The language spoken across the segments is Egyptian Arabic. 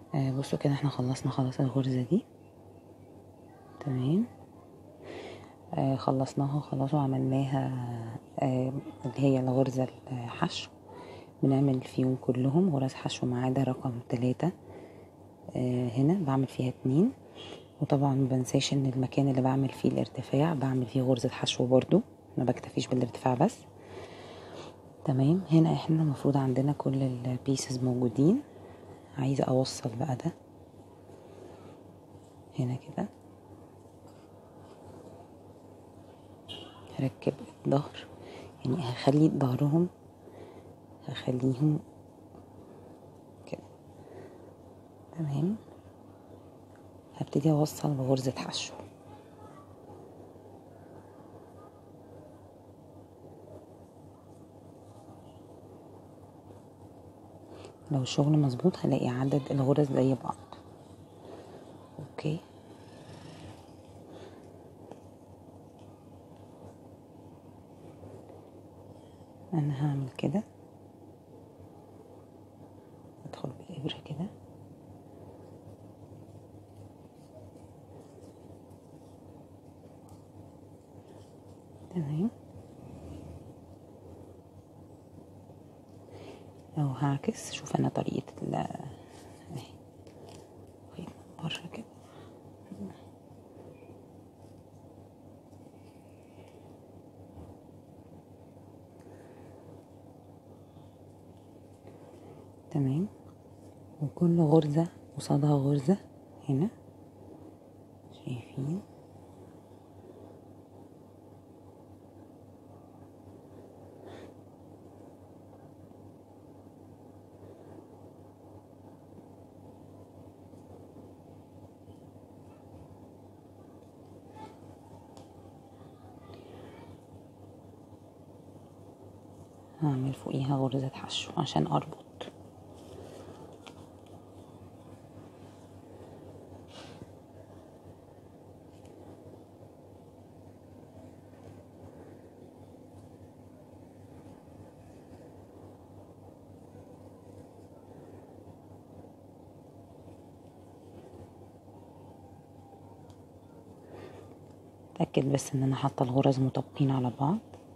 آه بصوا كده احنا خلصنا خلاص الغرزة دي تمام آه خلصناها خلاص وعملناها آه اللي هي الغرزة الحشو بنعمل فيهم كلهم غرز حشو ما عدا رقم تلاتة آه هنا بعمل فيها اتنين وطبعا مبنساش ان المكان اللي بعمل فيه الارتفاع بعمل فيه غرزة حشو برضو ما بكتفيش بالارتفاع بس تمام هنا احنا المفروض عندنا كل البيسز موجودين عايزة اوصل بقى ده هنا كده هركب الظهر يعني هخلي ظهرهم هخليهم كده تمام هبتدي اوصل بغرزة حشو لو الشغل مظبوط هلاقي عدد الغرز زي بعض اوكي انا هعمل كده ادخل بالابره كده تمام لو هعكس شوف انا طريقة ال اهي بره كده تمام وكل غرزة قصادها غرزة هنا شايفين هعمل فوقيها غرزة حشو عشان اربط اتاكد بس ان انا حاطه الغرز مطابقين على بعض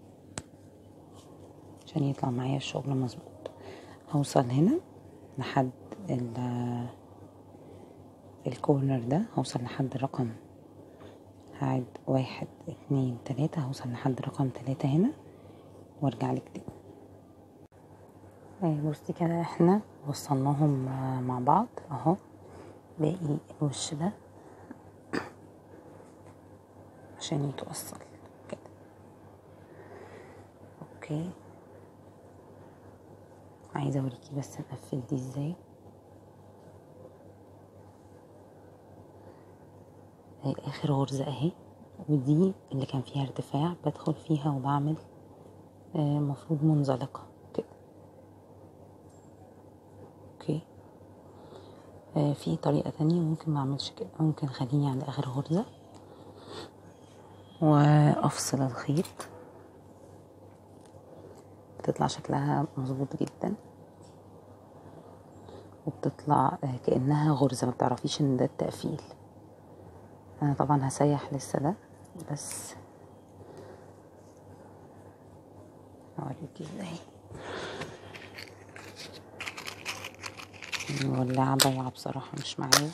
عشان يطلع معايا الشغل مظبوط هوصل هنا لحد ال الكورنر ده هوصل لحد رقم هعد واحد اتنين تلاتة هوصل لحد رقم تلاتة هنا وارجع لك تاني اهي بصي كده احنا وصلناهم مع بعض اهو باقي الوش ده عشان يتوصل كده اوكي عايزه اوريكي بس نقفل دي ازاي اهي اخر غرزه اهي ودي اللي كان فيها ارتفاع بدخل فيها وبعمل المفروض آه منزلقه كده اوكي آه في طريقه تانية ممكن ما اعملش كده ممكن خليني عند اخر غرزه وافصل الخيط بتطلع شكلها مظبوط جدا وبتطلع كأنها غرزة ما بتعرفيش ان ده التقفيل انا طبعا هسيح لسه ده بس اوريكي ازاي الولاعة ضايعة بصراحة مش معايا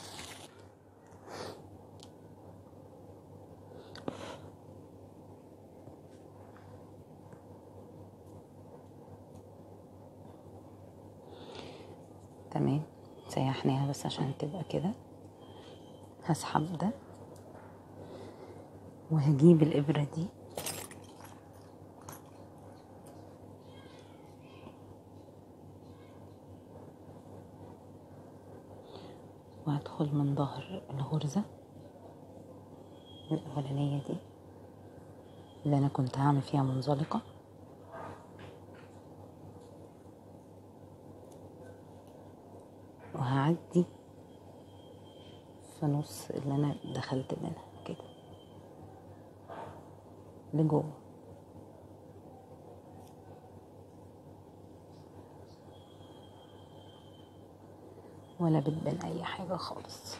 تمام سيحناها بس عشان تبقى كده هسحب ده وهجيب الإبرة دي وهدخل من ظهر الغرزة الأولانية دي اللي أنا كنت هعمل فيها منزلقة وهعدي في نص اللي انا دخلت منها كده لجوه ولا بتبان اي حاجة خالص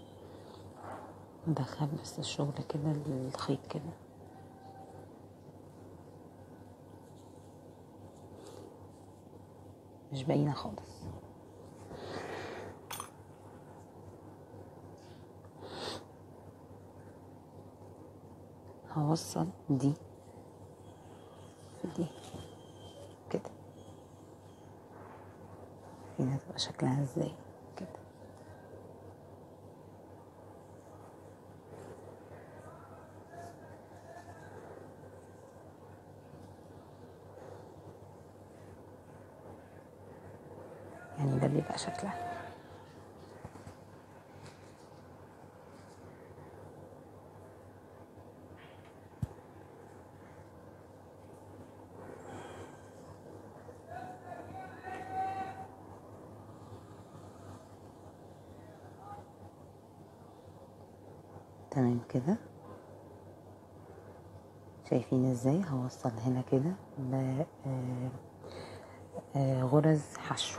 ندخل بس الشغل كده الخيط كده مش باينة خالص هوصل دي في دي كده هنا تبقى شكلها ازاي كده يعني ده بيبقى شكلها تمام كده شايفين ازاي هوصل هنا كده ب آه، آه، غرز حشو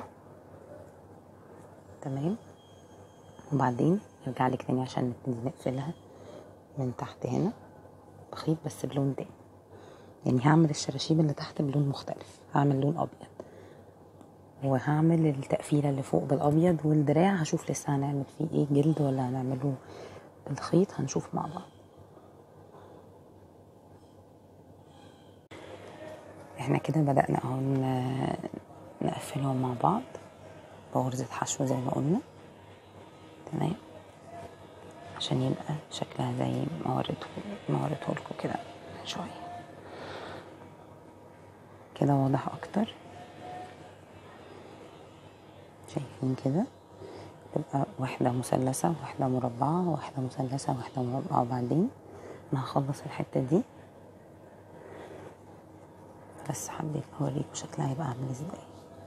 تمام وبعدين ارجع لك تاني عشان نبتدي نقفلها من تحت هنا بخيط بس بلون تاني يعني هعمل الشراشيب اللي تحت بلون مختلف هعمل لون ابيض وهعمل التقفيله اللي فوق بالابيض والدراع هشوف لسه هنعمل فيه ايه جلد ولا هنعمله بالخيط هنشوف مع بعض احنا كده بدأنا اهو ن- نقفلهم مع بعض بغرزة حشو زي ما قلنا تمام عشان يبقى شكلها زي ما وريته ما وريته لكم كده من شوية كده واضح اكتر شايفين كده تبقى واحدة مثلثة واحدة مربعة واحدة مثلثة واحدة مربعة وبعدين انا هخلص الحتة دي بس حبيت اوريكم شكلها هيبقى عامل ازاي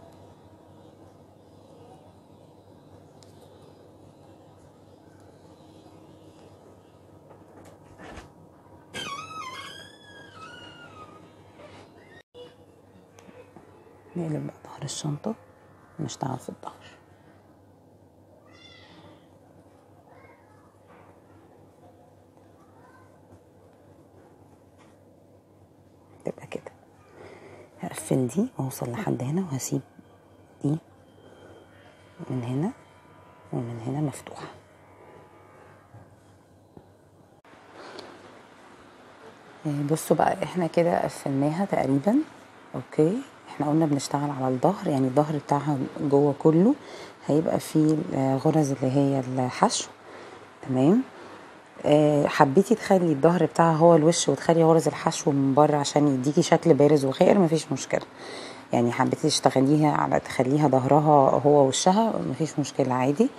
نقلب بقى ظهر الشنطة ونشتغل في الظهر تبقى كده هقفل دي واوصل لحد هنا وهسيب دي من هنا ومن هنا مفتوحة آه، بصوا بقى احنا كده قفلناها تقريبا اوكي احنا قلنا بنشتغل على الظهر يعني الظهر بتاعها جوه كله هيبقى فيه الغرز اللي هي الحشو تمام آه، حبيتي تخلي الظهر بتاعها هو الوش وتخلي غرز الحشو من بره عشان يديكي شكل بارز وخير مفيش مشكله يعني حبيتي تشتغليها على تخليها ظهرها هو وشها مفيش مشكله عادي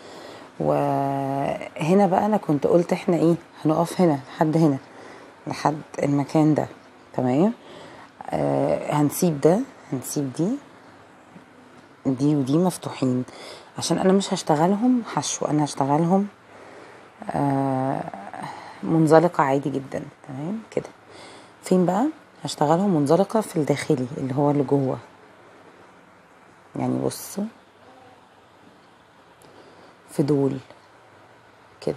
وهنا بقى انا كنت قلت احنا ايه هنقف هنا لحد هنا لحد المكان ده تمام آه هنسيب ده هنسيب دي دي ودي مفتوحين عشان انا مش هشتغلهم حشو انا هشتغلهم آه منزلقة عادي جدا تمام كده فين بقى هشتغلهم منزلقة في الداخلي اللي هو اللي جوه يعني بصوا في دول كده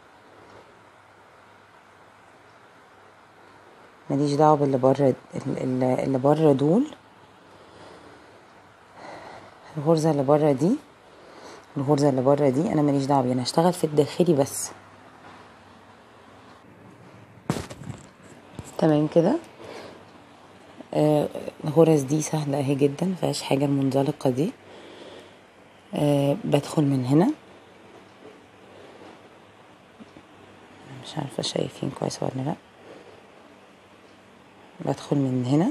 ماليش دعوة باللي بره اللي اللي بره دول الغرزة اللي بره دي الغرزة اللي بره دي انا ماليش دعوة بيها انا هشتغل في الداخلي بس تمام كده آه الغرز دي سهلة اهي جدا مفيهاش حاجة المنزلقة دي آه بدخل من هنا مش عارفة شايفين كويس ولا لا بدخل من هنا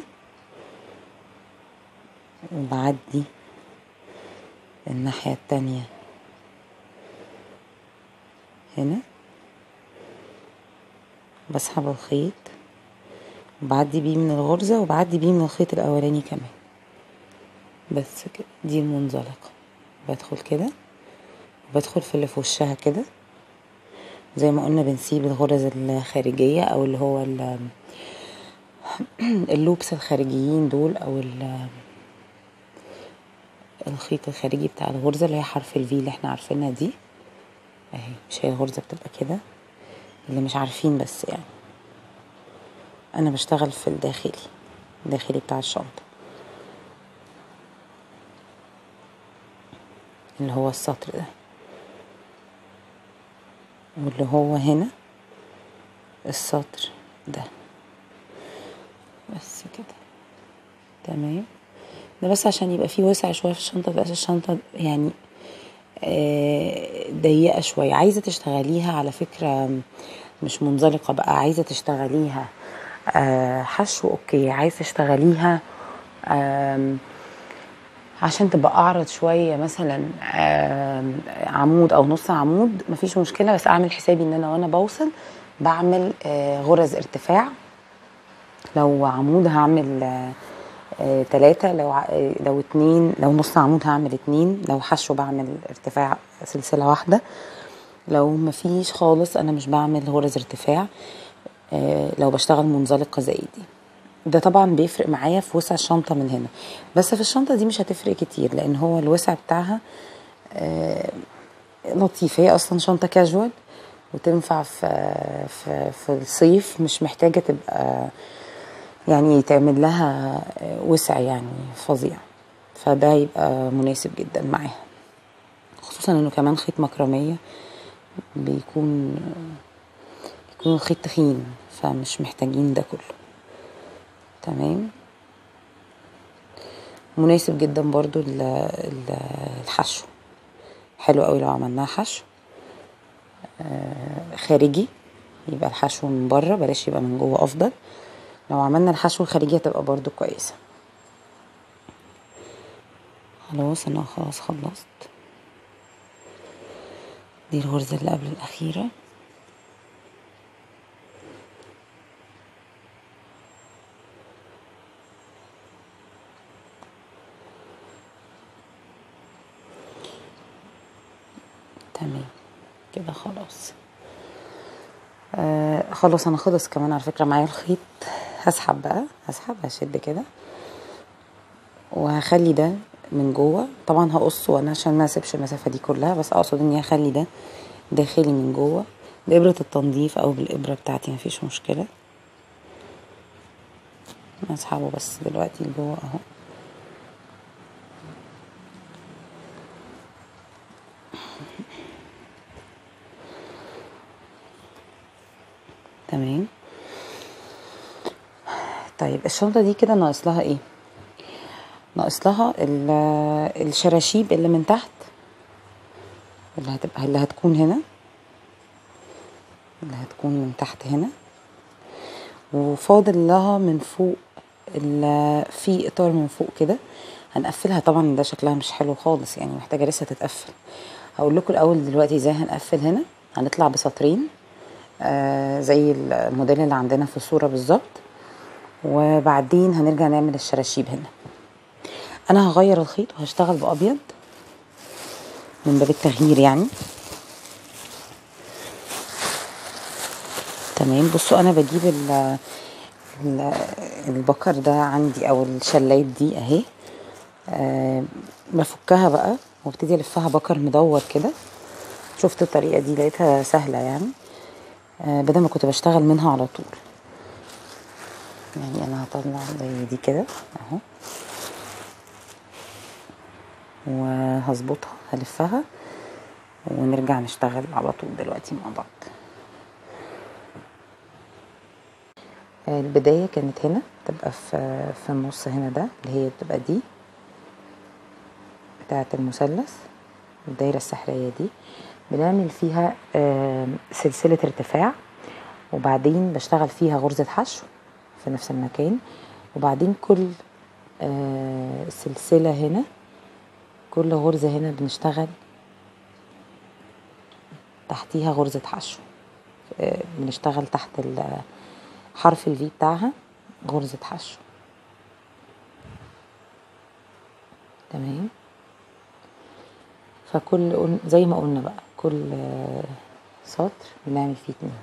وبعدي الناحية التانية هنا بسحب الخيط وبعدي بيه من الغرزة وبعدي بيه من الخيط الأولاني كمان بس كده دي المنزلقة بدخل كده وبدخل في اللي في وشها كده زي ما قلنا بنسيب الغرز الخارجية أو اللي هو اللوبس الخارجيين دول أو الخيط الخارجي بتاع الغرزة اللي هي حرف الفي اللي احنا عارفينها دي اهي مش هي غرزة بتبقى كده اللي مش عارفين بس يعني انا بشتغل في الداخلي الداخلي بتاع الشنطة اللي هو السطر ده واللي هو هنا السطر ده بس كده تمام ده بس عشان يبقى فيه وسع شويه في الشنطه بس الشنطه يعني آه، ضيقه شويه عايزه تشتغليها على فكره مش منزلقه بقى عايزه تشتغليها آه، حشو اوكي عايزه تشتغليها آم، عشان تبقى اعرض شويه مثلا آم، عمود او نص عمود مفيش مشكله بس اعمل حسابي ان انا وانا بوصل بعمل آه، غرز ارتفاع لو عمود هعمل آه، آه، تلاتة لو ع- آه، لو اتنين لو نص عمود هعمل اتنين لو حشو بعمل ارتفاع سلسلة واحدة لو مفيش خالص انا مش بعمل غرز ارتفاع آه، لو بشتغل منزلقة زي دي ده طبعا بيفرق معايا في وسع الشنطة من هنا بس في الشنطة دي مش هتفرق كتير لان هو الوسع بتاعها آه، لطيف هي اصلا شنطة كاجوال وتنفع في في في الصيف مش محتاجة تبقى يعني يتعمل لها وسع يعني فظيع فده يبقى مناسب جدا معاها خصوصا انه كمان خيط مكرمية بيكون بيكون الخيط تخين فمش محتاجين ده كله تمام مناسب جدا برضو ال- ال- الحشو حلو قوي لو عملناه حشو آه، خارجي يبقى الحشو من بره بلاش يبقى من جوه افضل لو عملنا الحشو الخارجي هتبقى برضو كويسة خلاص انا خلاص خلصت دي الغرزة اللي قبل الأخيرة تمام كده خلاص آه خلاص انا خلص كمان على فكرة معايا الخيط هسحب بقى هسحب هشد كده وهخلي ده من جوه طبعا هقص وانا عشان ما اسيبش المسافة دي كلها بس اقصد اني هخلي ده داخلي من جوه بإبرة التنظيف او بالإبرة بتاعتي مفيش مشكلة اسحبه بس دلوقتي لجوه اهو تمام طيب الشنطة دي كده ناقص لها ايه ناقص لها ال- الشراشيب اللي من تحت اللي هتبقى اللي هتكون هنا اللي هتكون من تحت هنا وفاضل لها من فوق ال- في اطار من فوق كده هنقفلها طبعا ده شكلها مش حلو خالص يعني محتاجه لسه تتقفل هقول لكم الاول دلوقتي ازاي هنقفل هنا هنطلع بسطرين آه زي الموديل اللي عندنا في الصوره بالظبط وبعدين هنرجع نعمل الشراشيب هنا انا هغير الخيط وهشتغل بابيض من باب التغيير يعني تمام بصوا انا بجيب ال ال- البكر ده عندي او الشلايت دي اهي أه بفكها بقى وابتدي الفها بكر مدور كده شفت الطريقه دي لقيتها سهله يعني أه بدل ما كنت بشتغل منها على طول يعني انا هطلع زي دي كده اهو وهظبطها هلفها ونرجع نشتغل على طول دلوقتي مع بعض آه، البداية كانت هنا تبقى في في النص هنا ده اللي هي بتبقى دي بتاعة المثلث الدايرة السحرية دي بنعمل فيها آه، سلسلة ارتفاع وبعدين بشتغل فيها غرزة حشو في نفس المكان وبعدين كل آه، سلسلة هنا كل غرزة هنا بنشتغل تحتيها غرزة حشو آه، بنشتغل تحت ال- حرف الفي بتاعها غرزة حشو تمام فكل قل- زي ما قلنا بقى كل آه، سطر بنعمل فيه اتنين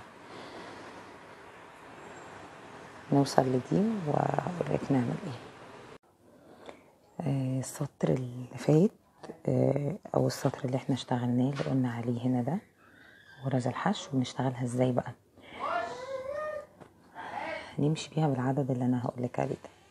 نوصل لدي وهقولك نعمل ايه آه، السطر اللي فات آه، او السطر اللي احنا اشتغلناه اللي قلنا عليه هنا ده غرز الحشو بنشتغلها ازاي بقى نمشي بيها بالعدد اللي انا هقولك عليه ده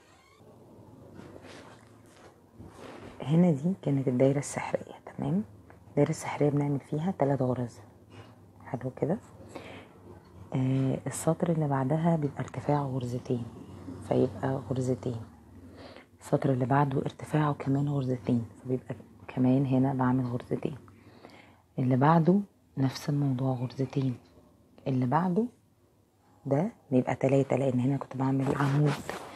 هنا دي كانت الدايرة السحرية تمام الدايرة السحرية بنعمل فيها تلات غرز حلو كده آه السطر اللي بعدها بيبقى ارتفاع غرزتين فيبقى غرزتين السطر اللي بعده ارتفاعه كمان غرزتين فبيبقى كمان هنا بعمل غرزتين اللي بعده نفس الموضوع غرزتين اللي بعده ده بيبقى تلاتة لان هنا كنت بعمل عمود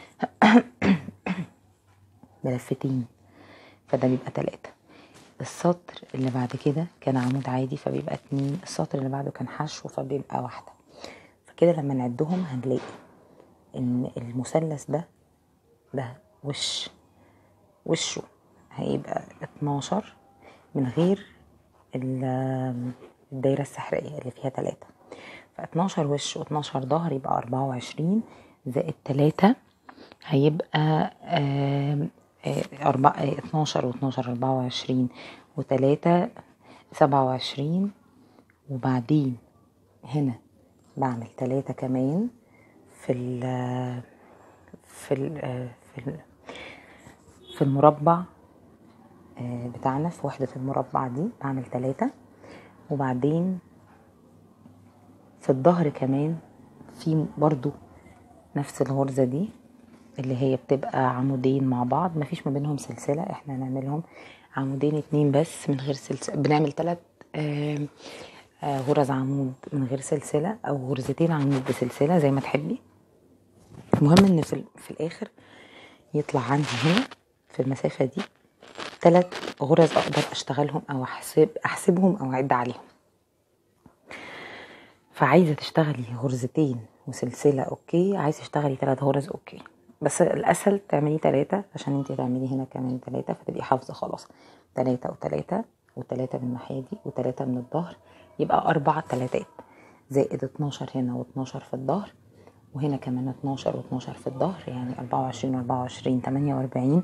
بلفتين فده بيبقى تلاتة السطر اللي بعد كده كان عمود عادي فبيبقى اتنين السطر اللي بعده كان حشو فبيبقى واحدة فكده لما نعدهم هنلاقي ان المثلث ده ده وش وشه هيبقى اتناشر من غير ال- الدايرة السحرية اللي فيها تلاتة فاتناشر وش واتناشر ظهر يبقى أربعة وعشرين زائد تلاتة هيبقى آم، آه، أربعة آه، اتناشر واتناشر أربعة وعشرين وتلاتة سبعة وعشرين وبعدين هنا بعمل تلاتة كمان في ال في ال في ال في المربع آه، بتاعنا في وحدة المربع دي بعمل تلاتة وبعدين في الظهر كمان في برضو نفس الغرزة دي اللي هي بتبقى عمودين مع بعض مفيش ما بينهم سلسلة احنا هنعملهم عمودين اتنين بس من غير سلسلة بنعمل تلات آم، آه، غرز عمود من غير سلسلة او غرزتين عمود بسلسلة زي ما تحبي المهم ان في, ال- في الاخر يطلع عندي هنا في المسافة دي تلات غرز اقدر اشتغلهم او احسب احسبهم او اعد عليهم فعايزة تشتغلي غرزتين وسلسلة اوكي عايزة تشتغلي تلات غرز اوكي بس الاسهل تعملي تلاتة عشان انتي تعملي هنا كمان تلاتة فتبقي حافظة خلاص تلاتة وتلاتة وتلاتة من الناحية دي وتلاتة من الظهر يبقى اربع تلاتات زائد اتناشر هنا واتناشر في الظهر وهنا كمان اتناشر واتناشر في الظهر يعني اربعة وعشرين واربعة وعشرين تمانية واربعين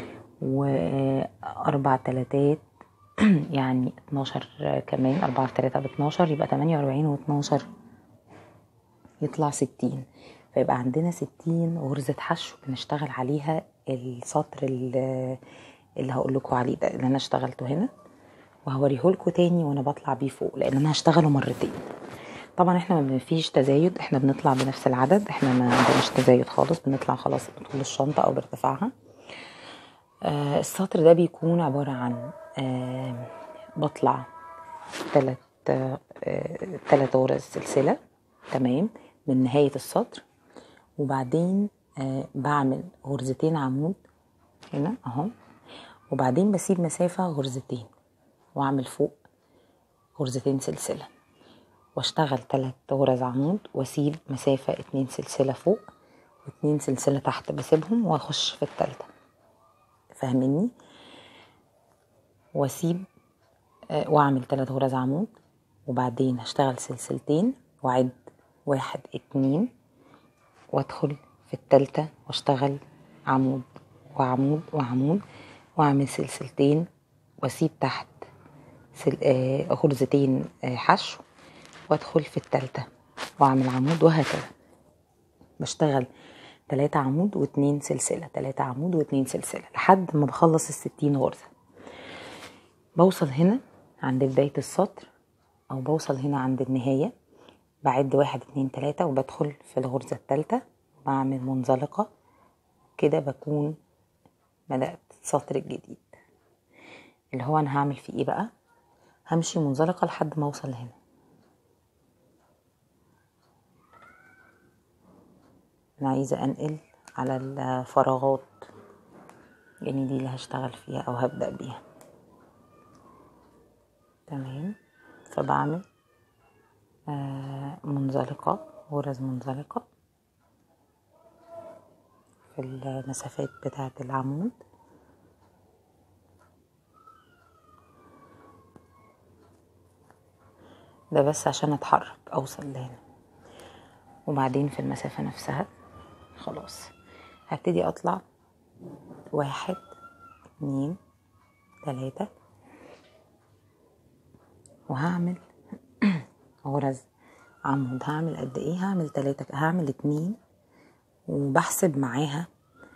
واربع تلاتات يعني اتناشر كمان اربعة في تلاتة باتناشر يبقى تمانية واربعين واتناشر يطلع ستين فيبقى عندنا ستين غرزة حشو بنشتغل عليها السطر اللي, اللي هقول لكم عليه ده اللي انا اشتغلته هنا وهوريه لكم تاني وانا بطلع بيه فوق لان انا هشتغله مرتين طبعا احنا ما فيش تزايد احنا بنطلع بنفس العدد احنا ما عندناش تزايد خالص بنطلع خلاص بطول الشنطة او بارتفاعها آه السطر ده بيكون عبارة عن آه بطلع تلات آه آه، تلات غرز سلسلة تمام من نهاية السطر وبعدين آه بعمل غرزتين عمود هنا اهو وبعدين بسيب مسافة غرزتين واعمل فوق غرزتين سلسلة واشتغل تلات غرز عمود واسيب مسافة اتنين سلسلة فوق واتنين سلسلة تحت بسيبهم واخش في التالتة فاهميني واسيب آه، واعمل تلات غرز عمود وبعدين هشتغل سلسلتين واعد واحد اتنين وادخل في التالتة واشتغل عمود وعمود وعمود واعمل سلسلتين واسيب تحت سل... آه، غرزتين آه، حشو وادخل في التالتة واعمل عمود وهكذا بشتغل تلاتة عمود واتنين سلسلة تلاتة عمود واتنين سلسلة لحد ما بخلص الستين غرزة بوصل هنا عند بداية السطر أو بوصل هنا عند النهاية بعد واحد اتنين تلاتة وبدخل في الغرزة التالتة بعمل منزلقة كده بكون بدأت السطر الجديد اللي هو أنا هعمل فيه إيه بقى همشي منزلقة لحد ما أوصل هنا أنا عايزة أنقل على الفراغات يعني دي اللي هشتغل فيها أو هبدأ بيها تمام فبعمل آه منزلقة غرز منزلقة في المسافات بتاعة العمود ده بس عشان اتحرك اوصل لهنا وبعدين في المسافة نفسها خلاص هبتدي اطلع واحد اتنين تلاتة وهعمل غرز عمود هعمل قد ايه هعمل تلاتة هعمل اتنين وبحسب معاها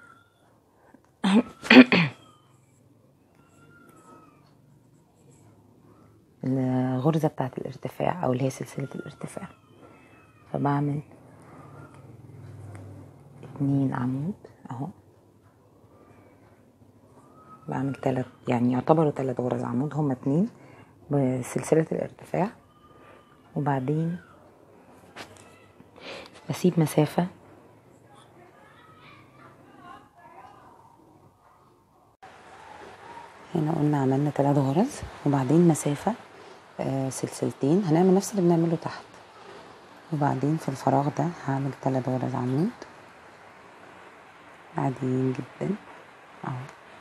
الغرزة بتاعت الارتفاع او اللي هي سلسلة الارتفاع فبعمل اتنين عمود اهو بعمل تلات يعني يعتبروا تلات غرز عمود هما اتنين بسلسلة الارتفاع وبعدين بسيب مسافة هنا قلنا عملنا تلات غرز وبعدين مسافة آه سلسلتين هنعمل نفس اللي بنعمله تحت وبعدين في الفراغ ده هعمل تلات غرز عمود عاديين جدا اهو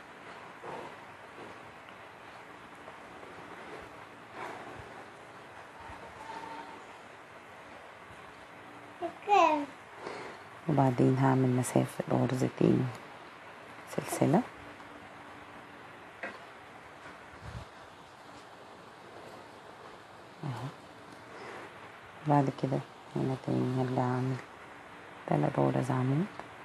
وبعدين هعمل مسافة غرزتين سلسلة اهو بعد كده هنا تاني هرجع اعمل تلات غرز عمود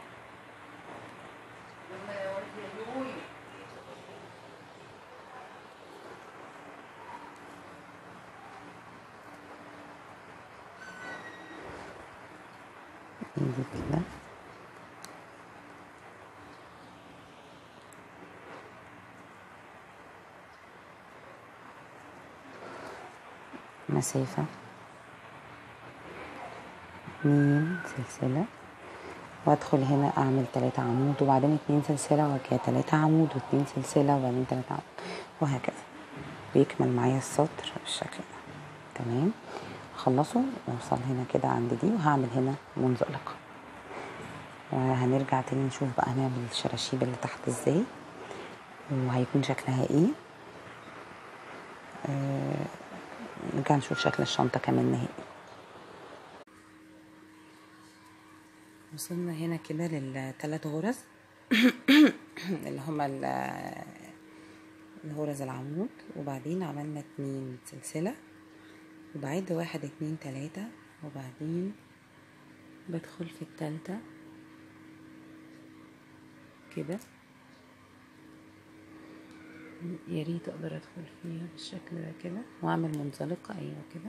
نيجي كده مسافة اتنين سلسلة وادخل هنا اعمل تلاتة عمود وبعدين اتنين سلسلة وبعد كده تلاتة عمود واتنين سلسلة وبعدين تلاتة عمود وهكذا بيكمل معايا السطر بالشكل ده تمام اخلصه واوصل هنا كده عند دي وهعمل هنا منزلقة وهنرجع تاني نشوف بقى هنعمل الشراشيب اللي تحت ازاي وهيكون شكلها ايه آه نرجع نشوف شكل الشنطة كمان نهائي وصلنا هنا كده للثلاث غرز اللي هما الغرز العمود وبعدين عملنا اتنين سلسلة وبعد واحد اتنين تلاتة وبعدين بدخل في التالتة كده يا ريت اقدر ادخل فيها بالشكل ده كده واعمل منزلقة ايوه كده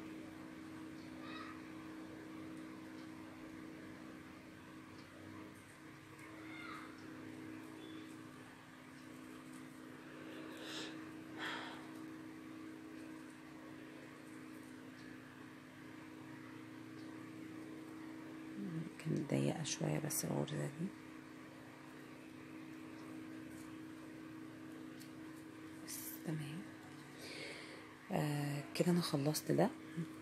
كانت ضيقة شوية بس الغرزة دي بس تمام آه كده انا خلصت ده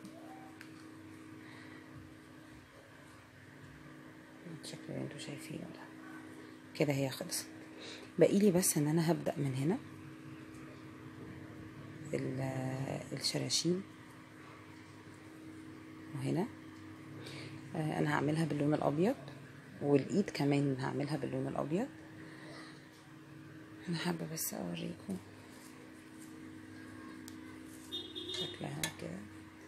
الشكل اللي انتوا شايفينه ده كده هي خلصت باقيلي بس ان انا هبدأ من هنا الشراشيب وهنا انا هعملها باللون الابيض والايد كمان هعملها باللون الابيض انا حابه بس اوريكم شكلها كده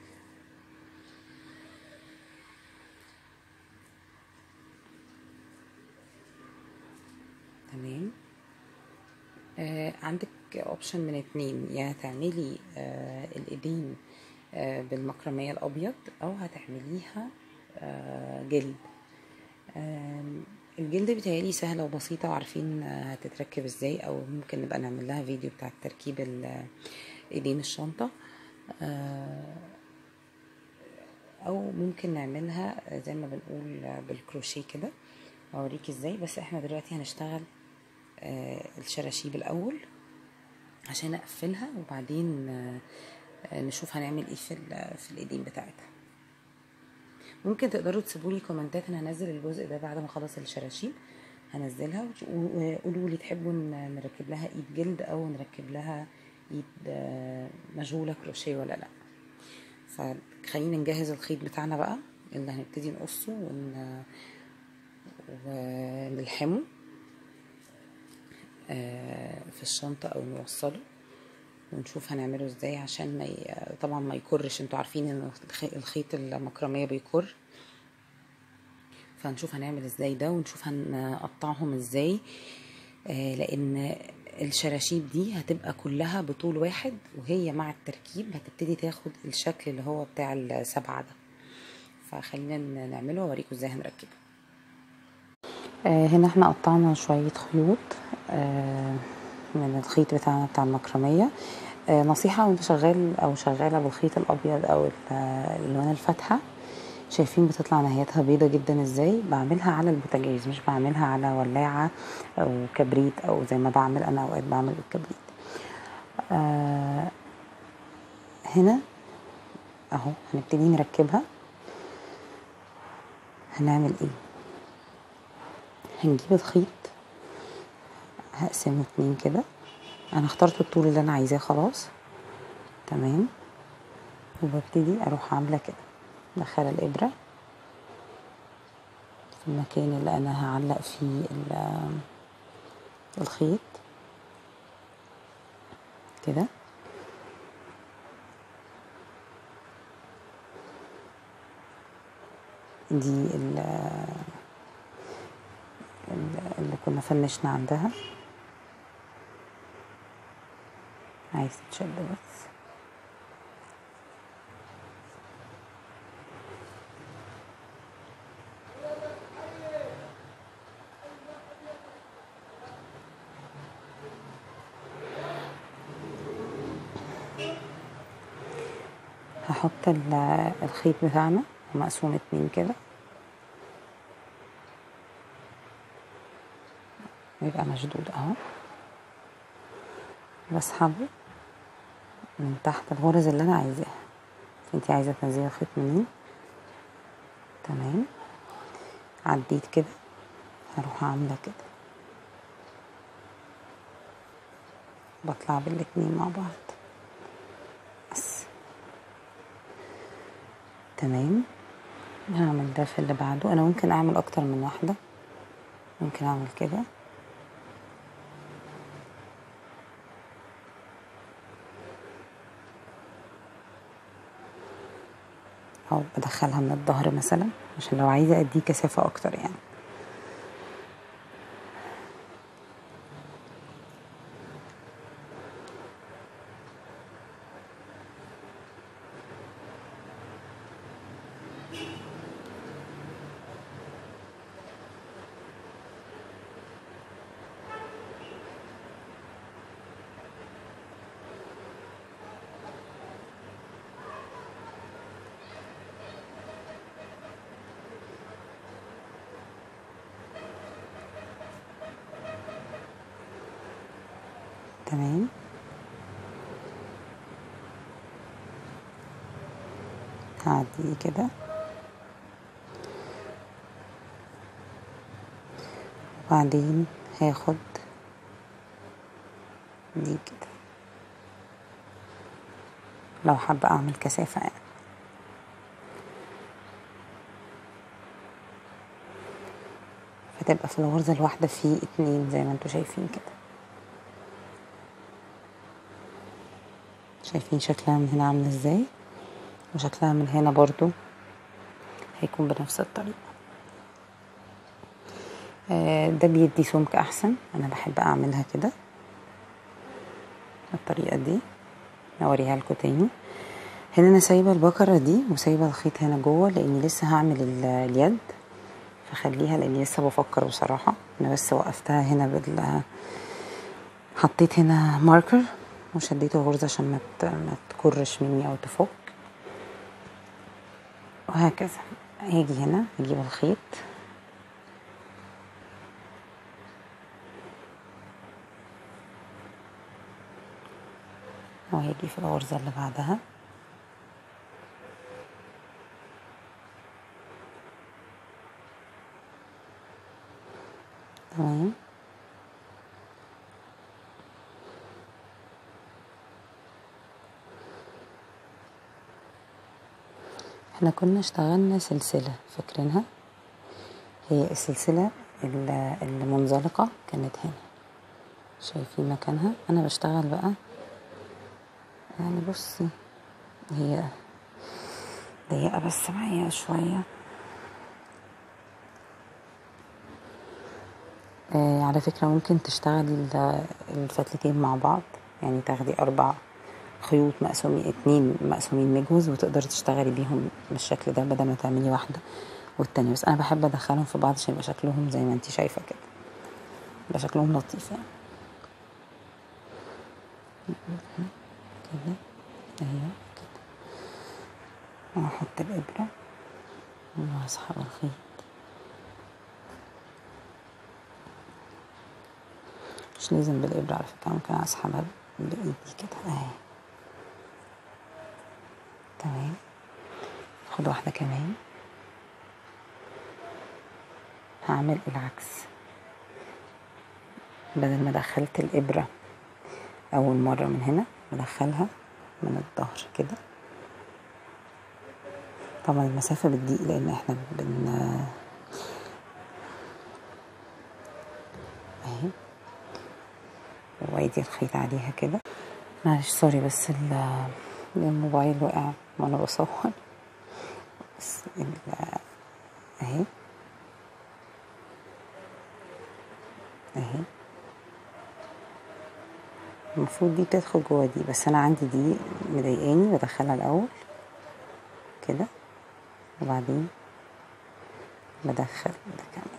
تمام آه عندك اوبشن من اتنين يا يعني تعملي آه الايدين آه بالمكرمية الابيض او هتعمليها آه جلد آه الجلد بتهيألي سهلة وبسيطة وعارفين آه هتتركب ازاي او ممكن نبقى نعمل لها فيديو بتاع تركيب ايدين الشنطة او ممكن نعملها زي ما بنقول بالكروشيه كده اوريكي ازاي بس احنا دلوقتي هنشتغل الشراشيب الاول عشان اقفلها وبعدين نشوف هنعمل ايه في في الايدين بتاعتها ممكن تقدروا تسيبوا لي كومنتات انا هنزل الجزء ده بعد ما اخلص الشراشيب هنزلها وقولوا لي تحبوا نركب لها ايد جلد او نركب لها ايد مشغوله كروشيه ولا لا فخلينا نجهز الخيط بتاعنا بقى اللي هنبتدي نقصه ون... ونلحمه آه، في الشنطة او نوصله ونشوف هنعمله ازاي عشان ما ي... طبعا ما يكرش انتوا عارفين ان الخ- الخيط المكرمية بيكر فهنشوف هنعمل ازاي ده ونشوف هنقطعهم ازاي آه، لان الشراشيب دي هتبقى كلها بطول واحد وهي مع التركيب هتبتدي تاخد الشكل اللي هو بتاع السبعة ده فخلينا ن- نعمله واوريكم ازاي هنركبه آه، هنا احنا قطعنا شوية خيوط آه، من الخيط بتاعنا بتاع المكرمية آه، نصيحة وانت شغال او شغالة بالخيط الابيض او ال- الالوان الفاتحة شايفين بتطلع نهايتها بيضة جدا ازاي بعملها على البوتاجاز مش بعملها على ولاعة او كبريت او زي ما بعمل انا اوقات بعمل بالكبريت آه هنا اهو هنبتدي نركبها هنعمل ايه هنجيب الخيط هقسمه اتنين كده انا اخترت الطول اللي انا عايزاه خلاص تمام وببتدي اروح عامله كده مدخله الابره في المكان اللي انا هعلق فيه ال- الخيط كده دي ال- ال- اللي كنا فنشنا عندها عايز تتشد بس هحط ال- الخيط بتاعنا مقسوم اتنين كده ويبقى مشدود اهو بسحبه من تحت الغرز اللي انا عايزاها انتي عايزه تنزلي الخيط منين تمام عديت كده هروح عامله كده بطلع بالاتنين مع بعض بس تمام هعمل ده في اللي بعده انا ممكن اعمل اكتر من واحده ممكن اعمل كده او بدخلها من الظهر مثلا عشان لو عايزه اديه كثافه اكتر يعني تمام هعدي كده وبعدين هاخد دي كده لو حابة اعمل كثافة يعني فتبقى في الغرزة الواحدة في اتنين زي ما انتوا شايفين كده شايفين شكلها من هنا عامل ازاي وشكلها من هنا برضو هيكون بنفس الطريقة آه، ده بيدي سمك احسن انا بحب اعملها كده بالطريقة دي اوريها لكم تاني هنا انا سايبة البكرة دي وسايبة الخيط هنا جوه لاني لسه هعمل ال- اليد فخليها لاني لسه بفكر بصراحة انا بس وقفتها هنا بال حطيت هنا ماركر وشديت الغرزة عشان ما ت- ما تكرش مني او تفك وهكذا هاجي هنا اجيب الخيط وهاجي في الغرزة اللي بعدها تمام احنا كنا اشتغلنا سلسلة فاكرينها هي السلسلة ال- المنزلقة كانت هنا شايفين مكانها انا بشتغل بقى يعني بصي هي ضيقة بس معايا شوية آه على فكرة ممكن تشتغلي ال- الفتلتين مع بعض يعني تاخدي أربع خيوط مقسومين اتنين مقسومين مجوز وتقدري تشتغلي بيهم بالشكل ده بدل ما تعملي واحدة والتانية بس أنا بحب أدخلهم في بعض عشان يبقى شكلهم زي ما انتي شايفة كده يبقى شكلهم لطيف يعني كده ايوه كده واحط الإبرة واسحب الخيط مش لازم بالإبرة على فكرة ممكن أسحبها بإيدي كده اهي تمام خد واحدة كمان هعمل العكس بدل ما دخلت الإبرة أول مرة من هنا بدخلها من الظهر كده طبعا المسافة بتضيق لأن احنا بن اهي وأيدي الخيط عليها كده معلش سوري بس ال- الموبايل وقع وأنا بصور بس ال- اهي اهي المفروض دي تدخل جوا دي بس انا عندي دي مضايقاني بدخلها الاول كده وبعدين بدخل ده كمان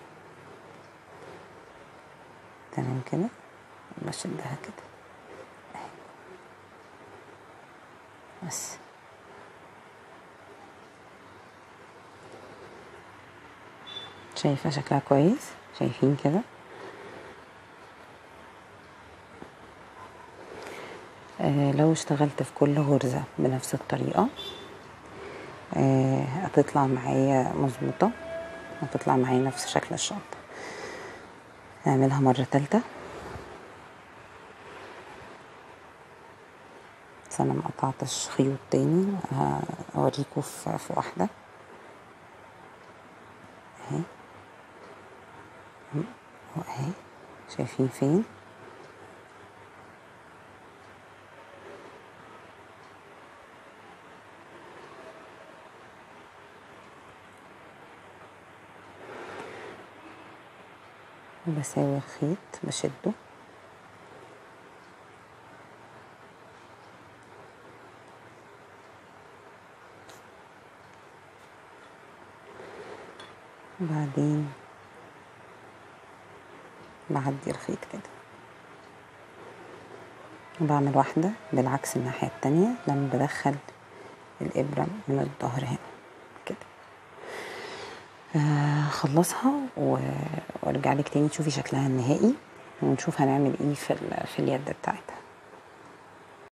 تمام كده بشدها كده اهي بس شايفة شكلها كويس شايفين كده آه لو اشتغلت في كل غرزة بنفس الطريقة آه هتطلع معايا مظبوطة هتطلع معايا نفس شكل الشنطة نعملها مرة تالتة بس انا مقطعتش خيوط تاني هوريكم في, في واحدة اهي واهي شايفين فين وبساوي الخيط بشده وبعدين بعدي الخيط كده وبعمل واحدة بالعكس الناحية التانية لما بدخل الإبرة من الظهر هنا كده آه خلصها و- وارجع لك تاني تشوفي شكلها النهائي ونشوف هنعمل ايه في, ال- في اليد بتاعتها